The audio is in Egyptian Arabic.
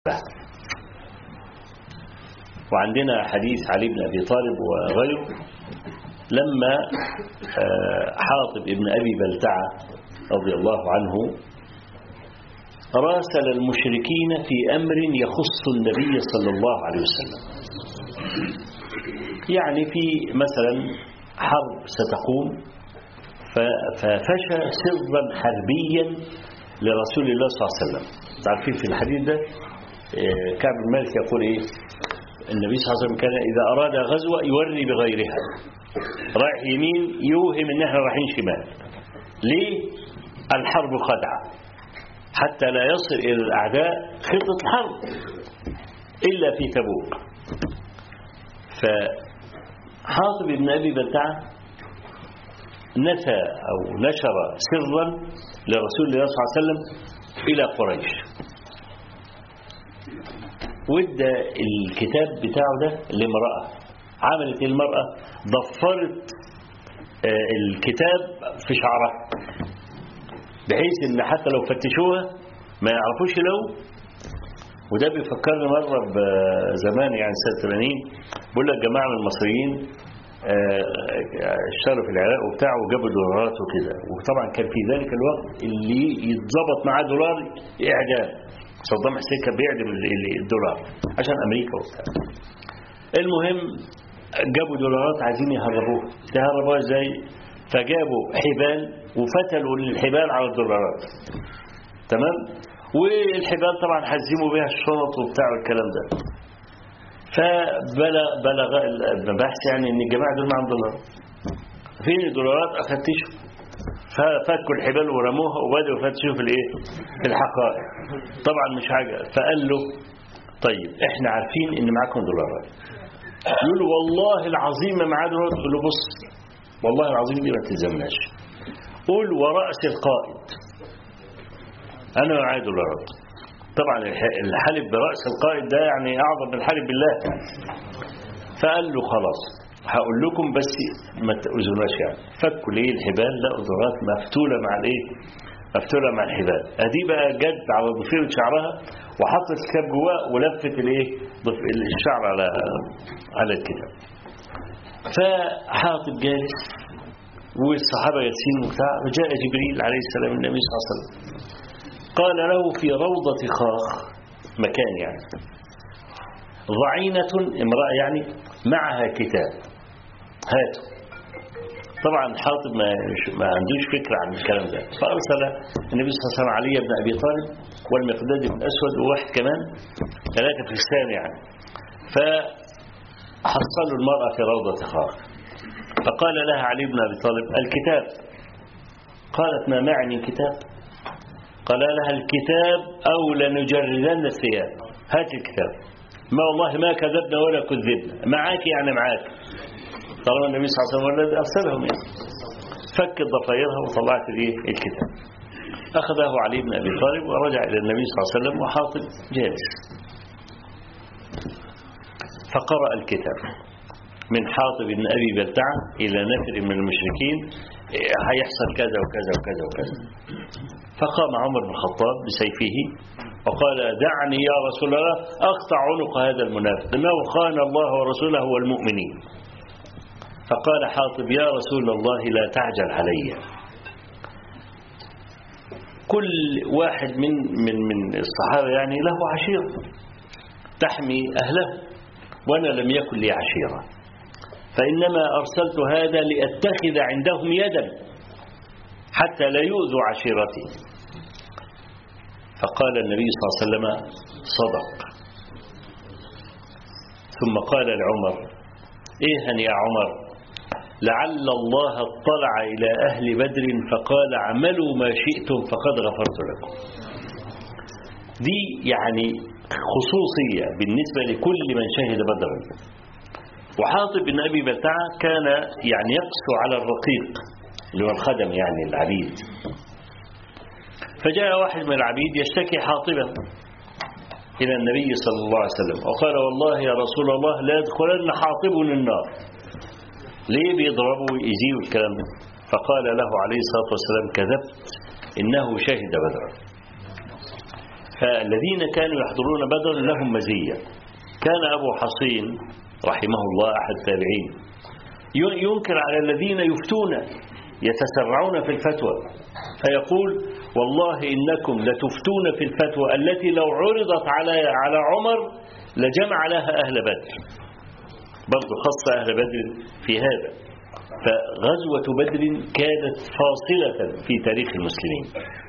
وعندنا حديث علي بن أبي طالب وغيره لما حاطب ابن أبي بلتعة رضي الله عنه راسل المشركين في أمر يخص النبي صلى الله عليه وسلم يعني في مثلا حرب ستقوم ففشى سرا حربيا لرسول الله صلى الله عليه وسلم تعرفين في الحديث ده كعب بن مالك يقول ايه النبي صلى الله عليه وسلم كان إذا أراد غزوة يوري بغيرها رايح يمين يوهم ان احنا رايحين شمال ليه الحرب خدعة حتى لا يصل إلى الأعداء خطة الحرب إلا في تبوك فحاطب بن أبي بلتعة نفى أو نشر سرا لرسول الله صلى الله عليه وسلم إلى قريش وادى الكتاب بتاعه ده لامرأة عملت المرأة ضفرت الكتاب في شعرها بحيث ان حتى لو فتشوها ما يعرفوش لو وده بيفكرني مرة بزمان يعني سنة 80 بقول لك جماعة من المصريين اشتغلوا في العراق وبتاع وجابوا دولارات وكده وطبعا كان في ذلك الوقت اللي يتظبط معاه دولار اعدام صدام حسين كان بيعدم الدولار عشان امريكا وبتاع المهم جابوا دولارات عايزين يهربوها تهربوها ازاي فجابوا حبال وفتلوا الحبال على الدولارات تمام والحبال طبعا حزموا بها الشنط وبتاع والكلام ده فبلغ بلغ المباحث يعني ان الجماعه دول معاهم دولارات فين الدولارات افتشوا ففكوا الحبال ورموها وبدأوا يفتشوا في الايه في الحقائق طبعا مش حاجة فقال له طيب احنا عارفين ان معاكم دولارات يقول له والله العظيم ما معاه دولارات يقول له بص والله العظيم دي ما تلزمناش قول ورأس القائد انا معايا دولارات طبعا الحلف برأس القائد ده يعني اعظم من الحلف بالله يعني فقال له خلاص هقول لكم بس ما تأذوناش يعني فكوا ليه الحبال لقوا دورات مفتولة مع الايه مفتولة مع الحبال ادي بقى جد على ضفيرة شعرها وحطت الكتاب جواه ولفت الايه الشعر على على الكتاب فحاطب جالس والصحابة جالسين وبتاع وجاء جبريل عليه السلام النبي صلى الله عليه وسلم قال له في روضة خاخ مكان يعني ضعينة امرأة يعني معها كتاب هاتوا طبعا حاطب ما, ما عندوش فكرة عن الكلام ده فأرسل النبي صلى الله عليه وسلم علي بن أبي طالب والمقداد بن أسود وواحد كمان ثلاثة في الثاني يعني فحصلوا المرأة في روضة خاخ فقال لها علي بن أبي طالب الكتاب قالت ما معني كتاب قال لها الكتاب أو لنجردن الثياب هات الكتاب ما والله ما كذبنا ولا كذبنا معاك يعني معاك طالما النبي صلى الله عليه وسلم الذي أرسلهم يعني فكت ضفايرها وطلعت الايه الكتاب أخذه علي بن أبي طالب ورجع إلى النبي صلى الله عليه وسلم وحاطب جالس فقرأ الكتاب من حاطب بن أبي بلتعة إلى نفر من المشركين هيحصل كذا وكذا وكذا وكذا فقام عمر بن الخطاب بسيفه وقال دعني يا رسول الله أقطع عنق هذا المنافق إنه خان الله ورسوله والمؤمنين فقال حاطب يا رسول الله لا تعجل علي كل واحد من من من الصحابة يعني له عشيرة تحمي أهله وأنا لم يكن لي عشيرة فإنما أرسلت هذا لأتخذ عندهم يدا حتى لا يؤذوا عشيرتي فقال النبي صلى الله عليه وسلم صدق ثم قال لعمر إيها يا عمر لعل الله اطلع إلى أهل بدر فقال اعملوا ما شئتم فقد غفرت لكم دي يعني خصوصية بالنسبة لكل من شهد بدرا وحاطب بن أبي بلتعة كان يعني يقسو على الرقيق اللي هو الخدم يعني العبيد فجاء واحد من العبيد يشتكي حاطبا إلى النبي صلى الله عليه وسلم وقال والله يا رسول الله لا يدخلن حاطب النار ليه بيضربوا ويأذيه والكلام ده فقال له عليه الصلاة والسلام كذبت إنه شهد بدرا فالذين كانوا يحضرون بدرا لهم مزية كان أبو حصين رحمه الله أحد التابعين ينكر على الذين يفتون يتسرعون في الفتوى فيقول والله إنكم لتفتون في الفتوى التي لو عرضت على على عمر لجمع لها أهل بدر برضو خص أهل بدر في هذا فغزوة بدر كانت فاصلة في تاريخ المسلمين